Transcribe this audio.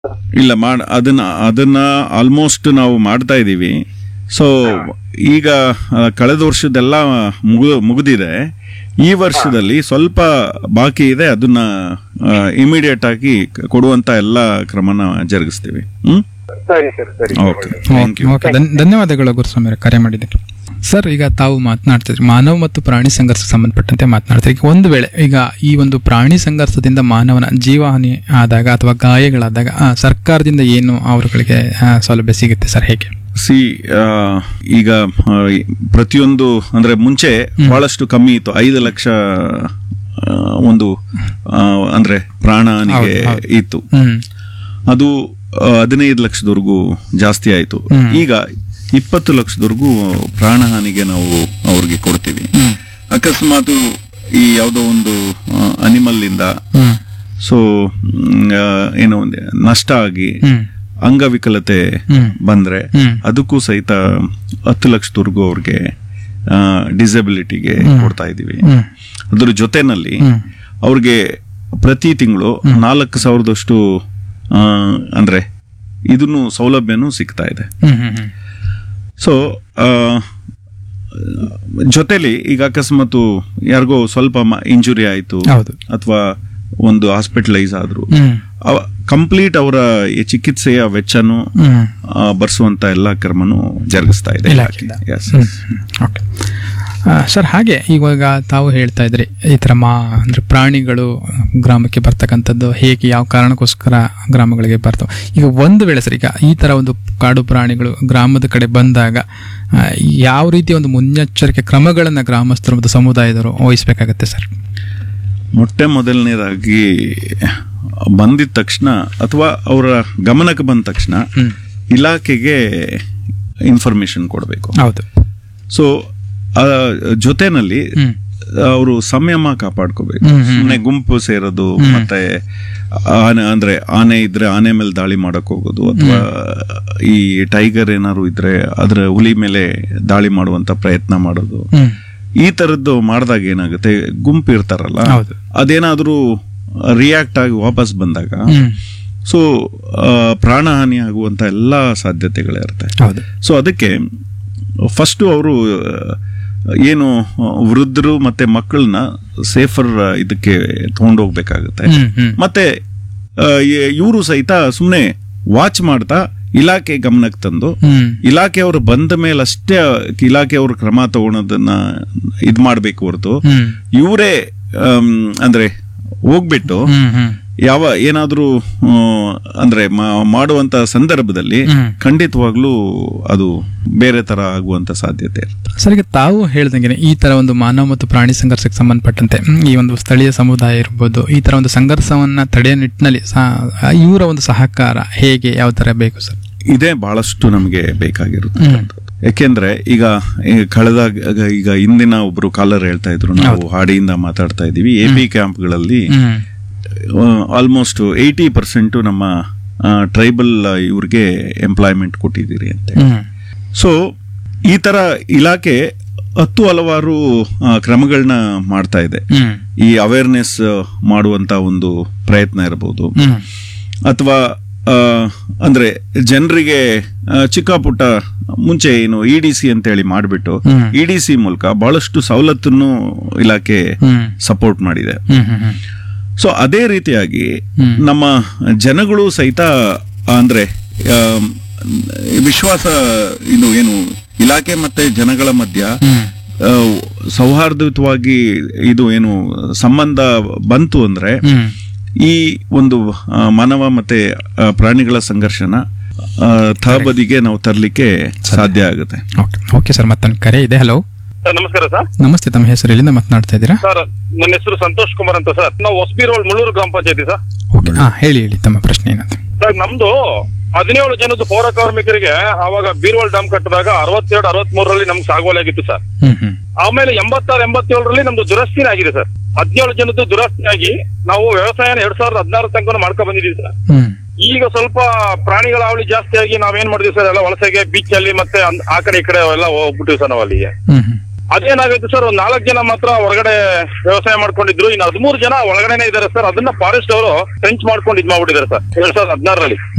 ಇಲ್ಲ ಮಾಡ್ ಅದನ್ನ ಅದನ್ನ ಆಲ್ಮೋಸ್ಟ್ ನಾವು ಮಾಡ್ತಾ ಇದ್ದೀವಿ ಸೊ ಈಗ ಆ, ಕಳೆದ ವರ್ಷದೆಲ್ಲ ಮುಗಿದು ಮುಗಿದಿದೆ ಈ ವರ್ಷದಲ್ಲಿ ಸ್ವಲ್ಪ ಬಾಕಿ ಇದೆ ಅದನ್ನ ಇಮಿಡಿಯೇಟ್ ಆಗಿ ಕೊಡುವಂತ ಎಲ್ಲ ಕ್ರಮನ ಜರುಗಿಸ್ತೀವಿ ಹ್ಮ್ ಸರಿ ಸರ್ ಸರಿ ಓಕೆ ಥ್ಯಾಂಕ್ ಯು ಓಕೆ ಧನ್- ಧನ್ಯವಾದಗಳು ಗುರುಸ್ವಾಮಿ ಅವರೇ, ಕರೆ ಮಾಡಿದ್ದಕ್ಕೆ ಸರ್ ಈಗ ತಾವು ಮಾತನಾಡ್ತಿದ್ರಿ ಮಾನವ ಮತ್ತು ಪ್ರಾಣಿ ಸಂಘರ್ಷ ಸಂಬಂಧಪಟ್ಟಂತೆ ಮಾತನಾಡ್ತೀರಿ ಈಗ ಒಂದು ವೇಳೆ ಈಗ ಈ ಒಂದು ಪ್ರಾಣಿ ಸಂಘರ್ಷದಿಂದ ಮಾನವನ ಜೀವಹಾನಿ ಆದಾಗ ಅಥವಾ ಗಾಯಗಳಾದಾಗ ಆ, ಸರ್ಕಾರದಿಂದ ಏನು ಅವರುಗಳಿಗೆ ಆ, ಸೌಲಭ್ಯ ಸಿಗುತ್ತೆ ಸರ್ ಹೇಗೆ ಸಿ ಈಗ ಆ, ಪ್ರತಿಯೊಂದು ಅಂದ್ರೆ ಮುಂಚೆ ಬಹಳಷ್ಟು ಕಮ್ಮಿ ಇತ್ತು ಐದು ಲಕ್ಷ ಆ, ಒಂದು ಆ, ಅಂದ್ರೆ ಪ್ರಾಣನಿಗೆ ಇತ್ತು ಹ್ಮ್ ಅದು ಆ, ಹದಿನೈದು ಲಕ್ಷದವರೆಗೂ ಜಾಸ್ತಿ ಆಯ್ತು ಈಗ ಇಪ್ಪತ್ತು ಲಕ್ಷದವರೆಗೂ ಪ್ರಾಣಹಾನಿಗೆ ನಾವು ಅವ್ರಿಗೆ ಕೊಡ್ತೀವಿ ಅಕಸ್ಮಾತ್ ಈ ಯಾವುದೋ ಒಂದು ಅನಿಮಲ್ ಇಂದ ಹ್ಮ್ ಸೊ ಏನೋ ಒಂದು ನಷ್ಟ ಆಗಿ ಹ್ಮ್ ಅಂಗವಿಕಲತೆ ಹ್ಮ್. ಬಂದ್ರೆ ಹ್ಮ್. ಅದಕ್ಕೂ ಸಹಿತ ಹತ್ತು ಲಕ್ಷದವರೆಗೂ ಅವ್ರಿಗೆ ಡಿಸಬಿಲಿಟಿಗೆ ಕೊಡ್ತಾ ಇದೀವಿ ಹ್ಮ್ ಅದ್ರ ಜೊತೆನಲ್ಲಿ ಹ್ಮ್ ಅವ್ರಿಗೆ ಪ್ರತಿ ತಿಂಗಳು ನಾಲ್ಕು ಸಾವಿರದಷ್ಟು ಆ, ಅಂದ್ರೆ ಇದನ್ನು ಸೌಲಭ್ಯನೂ ಸಿಗ್ತಾ ಇದೆ ಹ್ಮ್ ಹ್ಮ್ ಹ್ಮ್ ಸೊ ಜೊತೆಲಿ ಈಗ ಅಕಸ್ಮಾತ್ ಯಾರಿಗೋ ಸ್ವಲ್ಪ ಇಂಜುರಿ ಆಯ್ತು ಹೌದು ಅಥವಾ ಒಂದು ಹಾಸ್ಪಿಟಲೈಸ್ ಆದ್ರು ಹ್ಮ್ ಕಂಪ್ಲೀಟ್ ಅವರ ಈ ಚಿಕಿತ್ಸೆಯ ವೆಚ್ಚನು ಹ್ಮ್ ಆ, ಭರಿಸುವಂತ ಎಲ್ಲ ಕ್ರಮನು ಜರುಗಿಸ್ತಾ ಇದೆ ಇಲಾಖೆಯಿಂದ. Yes. ಓಕೆ ಸರ್ ಹಾಗೆ ಇವಾಗ ತಾವು ಹೇಳ್ತಾ ಇದ್ರಿ ಈ ಥರ ಮಾ ಅಂದರೆ ಪ್ರಾಣಿಗಳು ಗ್ರಾಮಕ್ಕೆ ಬರ್ತಕ್ಕಂಥದ್ದು ಹೇಗೆ ಯಾವ ಕಾರಣಕ್ಕೋಸ್ಕರ ಗ್ರಾಮಗಳಿಗೆ ಬರ್ತವೆ ಈಗ ಒಂದು ವೇಳೆ ಸರ್ ಈಗ ಈ ಥರ ಒಂದು ಕಾಡು ಪ್ರಾಣಿಗಳು ಗ್ರಾಮದ ಕಡೆ ಬಂದಾಗ ಆ, ಯಾವ ರೀತಿಯ ಒಂದು ಮುನ್ನೆಚ್ಚರಿಕೆ ಕ್ರಮಗಳನ್ನು ಗ್ರಾಮಸ್ಥರು ಮತ್ತು ಸಮುದಾಯದವರು ವಹಿಸಬೇಕಾಗತ್ತೆ ಸರ್ ಮೊಟ್ಟೆ ಮೊದಲನೇದಾಗಿ ಬಂದಿದ ತಕ್ಷಣ ಅಥವಾ ಅವರ ಗಮನಕ್ಕೆ ಬಂದ ತಕ್ಷಣ ಹ್ಮ್. ಇಲಾಖೆಗೆ ಇನ್ಫಾರ್ಮೇಶನ್ ಕೊಡಬೇಕು ಹೌದು ಸೊ ಜೊತೆನಲ್ಲಿ ಹ್ಮ್ ಅವರು ಸಂಯಮ ಕಾಪಾಡ್ಕೋಬೇಕು ಹ್ಮ್, ಹ್ಮ್, ಸುಮ್ಮನೆ ಗುಂಪು ಸೇರೋದು ಮತ್ತೆ ಆನೆ ಅಂದ್ರೆ ಆನೆ ಇದ್ರೆ ಆನೆ ಮೇಲೆ ದಾಳಿ ಮಾಡಕ್ ಹೋಗೋದು ಅಥವಾ ಈ ಟೈಗರ್ ಏನಾದ್ರು ಇದ್ರೆ ಅದ್ರ ಹುಲಿ ಮೇಲೆ ದಾಳಿ ಮಾಡುವಂತ ಪ್ರಯತ್ನ ಮಾಡೋದು ಹ್ಮ್ ಈ ತರದ್ದು ಮಾಡಿದಾಗ ಏನಾಗುತ್ತೆ ಗುಂಪು ಇರ್ತಾರಲ್ಲ ಹೌದು. ಅದೇನಾದ್ರೂ ರಿಯಾಕ್ಟ್ ಆಗಿ ವಾಪಸ್ ಬಂದಾಗ ಹ್ಮ್ ಸೊ ಪ್ರಾಣಹಾನಿ ಆಗುವಂತ ಎಲ್ಲಾ ಸಾಧ್ಯತೆಗಳಿರುತ್ತೆ ಹೌದು ಸೊ ಅದಕ್ಕೆ ಫಸ್ಟ್ ಅವರು ಏನು ವೃದ್ಧರು ಮತ್ತೆ ಮಕ್ಕಳನ್ನ ಸೇಫರ್ ಇದಕ್ಕೆ ತಗೊಂಡೋಗ್ಬೇಕಾಗುತ್ತೆ ಹ್ಮ್ ಹ್ಮ್ ಮತ್ತೆ ಇವರು ಸಹಿತ ಸುಮ್ಮನೆ ವಾಚ್ ಮಾಡ್ತಾ ಇಲಾಖೆ ಗಮನಕ್ಕೆ ತಂದು ಹ್ಮ್ ಇಲಾಖೆಯವರು ಬಂದ ಮೇಲೆ ಅಷ್ಟೇ ಇಲಾಖೆಯವರು ಕ್ರಮ ತಗೊಳೋದನ್ನ ಇದ್ ಮಾಡ್ಬೇಕು ಹೊರತು ಹ್ಮ್ ಇವರೇ ಅಂದ್ರೆ ಹೋಗ್ಬಿಟ್ಟು ಹ್ಮ್ ಹ್ಮ್ ಯಾವ ಏನಾದ್ರೂ ಆ, ಅಂದ್ರೆ ಮಾ- ಮಾಡುವಂತ ಸಂದರ್ಭದಲ್ಲಿ ಹ್ಮ್. ಖಂಡಿತವಾಗ್ಲೂ ಅದು ಬೇರೆ ತರ ಆಗುವಂತ ಸಾಧ್ಯತೆ ಇರುತ್ತೆ ಸರ್ ಈಗ ತಾವು ಹೇಳ್ದಂಗೆ ಈ ತರ ಒಂದು ಮಾನವ ಮತ್ತು ಪ್ರಾಣಿ ಸಂಘರ್ಷಕ್ಕೆ ಸಂಬಂಧಪಟ್ಟಂತೆ ಹ್ಮ್, ಈ ಒಂದು ಸ್ಥಳೀಯ ಸಮುದಾಯ ಇರ್ಬೋದು ಈ ತರ ಒಂದು ಸಂಘರ್ಷವನ್ನ ತಡೆಯೋ ನಿಟ್ಟಿನಲ್ಲಿ ಸಹ ಇವರ ಒಂದು ಸಹಕಾರ ಹೇಗೆ ಯಾವ ತರ ಬೇಕು ಸರ್ ಇದೇ ಬಹಳಷ್ಟು ನಮಗೆ ಬೇಕಾಗಿರುತ್ತೆ ಯಾಕೆಂದ್ರೆ ಈಗ ಈ ಕಳೆದ ಈಗ ಇಂದಿನ ಒಬ್ರು ಕಾಲರ್ ಹೇಳ್ತಾ ಇದ್ರು ನಾವು ಹಾಡಿಯಿಂದ ಮಾತಾಡ್ತಾ ಇದೀವಿ ಎ ಪಿ ಕ್ಯಾಂಪ್ಗಳಲ್ಲಿ ಹ್ಮ್ ಆಲ್ಮೋಸ್ಟ್ ಏಯ್ಟಿ ಪರ್ಸೆಂಟ್ ನಮ್ಮ ಟ್ರೈಬಲ್ ಇವ್ರಿಗೆ ಎಂಪ್ಲಾಯ್ಮೆಂಟ್ ಕೊಟ್ಟಿದ್ದೀರಿ ಅಂತ ಹ್ಮ್ ಸೊ ಈ ತರ ಇಲಾಖೆ ಹತ್ತು ಹಲವಾರು ಆ, ಕ್ರಮಗಳನ್ನ ಮಾಡ್ತಾ ಇದೆ ಹ್ಮ್ ಈ ಅವೇರ್ನೆಸ್ ಮಾಡುವಂತ ಒಂದು ಪ್ರಯತ್ನ ಇರಬಹುದು ಹ್ಮ್ ಅಥವಾ ಆ, ಅಂದ್ರೆ ಜನರಿಗೆ ಚಿಕ್ಕ ಪುಟ್ಟ ಮುಂಚೆ ಏನು ಇ ಡಿ ಸಿ ಅಂತ ಹೇಳಿ ಮಾಡಿಬಿಟ್ಟು ಹ್ಮ್. ಇ ಡಿ ಸಿ ಮೂಲಕ ಬಹಳಷ್ಟು ಸವಲತ್ತನ್ನು ಇಲಾಖೆ ಹ್ಮ್ ಸಪೋರ್ಟ್ ಮಾಡಿದೆ ಹ್ಮ್ ಹ್ಮ್ ಹ್ಮ್ ಸೊ ಅದೇ ರೀತಿಯಾಗಿ ಹ್ಮ್. ನಮ್ಮ ಜನಗಳು ಸಹಿತ ಅಂದ್ರೆ ಆಮ್, ವಿಶ್ವಾಸ ಇದು ಏನು ಇಲಾಖೆ ಮತ್ತೆ ಜನಗಳ ಮಧ್ಯ ಹ್ಮ್ ಆ, ಸೌಹಾರ್ದಯುತವಾಗಿ ಇದು ಏನು ಸಂಬಂಧ ಬಂತು ಅಂದ್ರೆ ಹ್ಮ್ ಈ ಒಂದು ಆ, ಮಾನವ ಮತ್ತೆ ಆ, ಪ್ರಾಣಿಗಳ ಸಂಘರ್ಷನ ಆ, ತಹಬದಿಗೆ ನಾವು ತರಲಿಕ್ಕೆ ಸಾಧ್ಯ ಆಗುತ್ತೆ ಓಕೆ ಓಕೆ ಸರ್ ಮತ್ತೊಂದು ಕರೆ ಇದೆ ಹಲೋ ಸರ್ ನಮಸ್ಕಾರ ಸರ್ ನಮಸ್ತೆ ತಮ್ಮ ಹೆಸರು ಎಲ್ಲಿಂದ ಮಾತನಾಡ್ತಾ ಇದ್ದೀರಾ ಸರ್ ನನ್ನ ಹೆಸರು ಸಂತೋಷ್ ಕುಮಾರ್ ಅಂತ ಸರ್ ನಾವು ಹೊಸಬಿ ರೋಡ್ ಮುಳ್ಳೂರು ಗ್ರಾಮ ಪಂಚಾಯತಿ ಸರ್ ಓಕೆ ಹಾ ಹೇಳಿ ಹೇಳಿ ತಮ್ಮ ಪ್ರಶ್ನೆ ಏನಂತ ಸರ್ ನಮ್ದು ಹದಿನೇಳು ಜನದ ಪೌರ ಕಾರ್ಮಿಕರಿಗೆ ಆವಾಗ ಬೀರ್ವಾಲ್ ಡ್ಯಾಮ್ ಕಟ್ಟಿದಾಗ ಅರವತ್ತೆರಡು ಅರವತ್ ಮೂರರಲ್ಲಿ ನಮ್ಗೆ ಸಾಗುವಳಿ ಆಗಿತ್ತು ಸರ್ ಹ್ಮ್ ಹ್ಮ್ ಆಮೇಲೆ ಎಂಬತ್ತಾರು ಎಂಬತ್ತೇಳರಲ್ಲಿ ನಮ್ದು ದುರಸ್ತಿನೇ ಆಗಿದೆ ಸರ್ ಹದಿನೇಳು ಜನದ್ದು ದುರಸ್ತಿ ಆಗಿ ನಾವು ವ್ಯವಸಾಯನ ಎರಡ್ ಸಾವಿರದ ಹದಿನಾರು ತನಕ ಮಾಡ್ಕೊ ಬಂದಿದ್ದೀವಿ ಸರ್ ಹ್ಮ್ ಈಗ ಸ್ವಲ್ಪ ಪ್ರಾಣಿಗಳ ಅವಳಿ ಜಾಸ್ತಿ ಆಗಿ ನಾವೇನ್ ಮಾಡಿದ್ವಿ ಸರ್ ಎಲ್ಲ ವಲಸೆಗೆ ಬೀಚ್ ಅಲ್ಲಿ ಮತ್ತೆ ಅಂದ್- ಆ ಕಡೆ ಈ ಕಡೆ ಎಲ್ಲ ಹೋಗ್ಬಿಟ್ಟಿವಿ ಸರ್ ನಾವು ಅಲ್ಲಿಗೆ ಹ್ಮ್ ಹ್ಮ್ ಅದೇನಾಗುತ್ತೆ ಸರ್ ಒಂದ್ ನಾಲ್ಕು ಜನ ಮಾತ್ರ ಹೊರಗಡೆ ವ್ಯವಸಾಯ ಮಾಡ್ಕೊಂಡಿದ್ರು ಇನ್ನು ಹದಿಮೂರು ಜನ ಒಳಗಡೆನೆ ಇದಾರೆ ಸರ್ ಅದನ್ನ ಫಾರೆಸ್ಟ್ ಅವರು ಟ್ರೆಂಚ್ ಮಾಡ್ಕೊಂಡು ಇದ್ ಮಾಡ್ಬಿಟ್ಟಿದ್ದಾರೆ ಸರ್ ಎರಡ್ ಸಾವಿರದ ಹದಿನಾರರಲ್ಲಿ